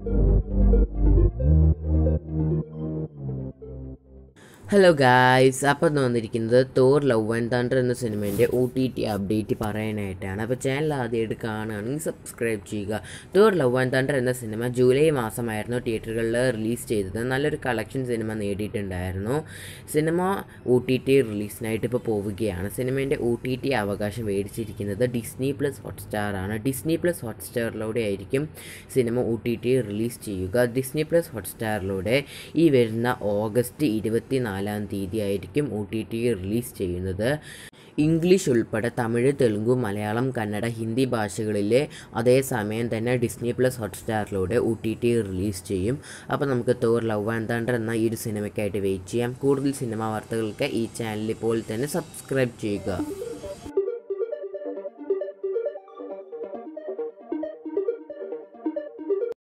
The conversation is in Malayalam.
ഹലോ ഗായ്സ് അപ്പോൾ ഇന്ന് വന്നിരിക്കുന്നത് തോർ ലവ് ആൻഡ് തണ്ടർ എന്ന സിനിമേൻ്റെ ഒ ടി ടി അപ്ഡേറ്റ് പറയാനായിട്ടാണ് അപ്പോൾ ചാനൽ ആദ്യമായിട്ട് കാണുകയാണെങ്കിൽ സബ്സ്ക്രൈബ് ചെയ്യുക തോർ ലവ് ആൻഡ് തണ്ടർ എന്ന സിനിമ ജൂലൈ മാസമായിരുന്നു തിയേറ്ററുകളിൽ റിലീസ് ചെയ്തത് നല്ലൊരു കളക്ഷൻ സിനിമ നേടിയിട്ടുണ്ടായിരുന്നു സിനിമ ഒ ടി ടി റിലീസിനായിട്ട് ഇപ്പോൾ പോവുകയാണ് സിനിമേൻ്റെ ഒ ടി ടി അവകാശം മേടിച്ചിരിക്കുന്നത് ഡിസ്നി പ്ലസ് ഹോട്ട്സ്റ്റാർ ആണ് ഡിസ്നി പ്ലസ് ഹോട്ട്സ്റ്റാറിലൂടെ ആയിരിക്കും സിനിമ ഒ ടി ടി റിലീസ് ചെയ്യുക ഡിസ്നി പ്ലസ് ഹോട്ട്സ്റ്റാറിലൂടെ ഈ വരുന്ന ഓഗസ്റ്റ് ഇരുപത്തി നാലാം തീയതി ആയിരിക്കും ഒ ടി ടി റിലീസ് ചെയ്യുന്നത് ഇംഗ്ലീഷ് ഉൾപ്പെടെ തമിഴ് തെലുങ്ക് മലയാളം കന്നഡ ഹിന്ദി ഭാഷകളിലെ അതേ സമയം തന്നെ ഡിസ്നി പ്ലസ് ഹോട്ട്സ്റ്റാറിലൂടെ ഒ ടി ടി റിലീസ് ചെയ്യും അപ്പോൾ നമുക്ക് തോർ ലവ് ആൻഡ് തണ്ടർ എന്ന ഈ ഒരു സിനിമയ്ക്കായിട്ട് വെയിറ്റ് ചെയ്യാം കൂടുതൽ സിനിമാ വാർത്തകൾക്ക് ഈ ചാനൽ ഇപ്പോൾ തന്നെ സബ്സ്ക്രൈബ് ചെയ്യുക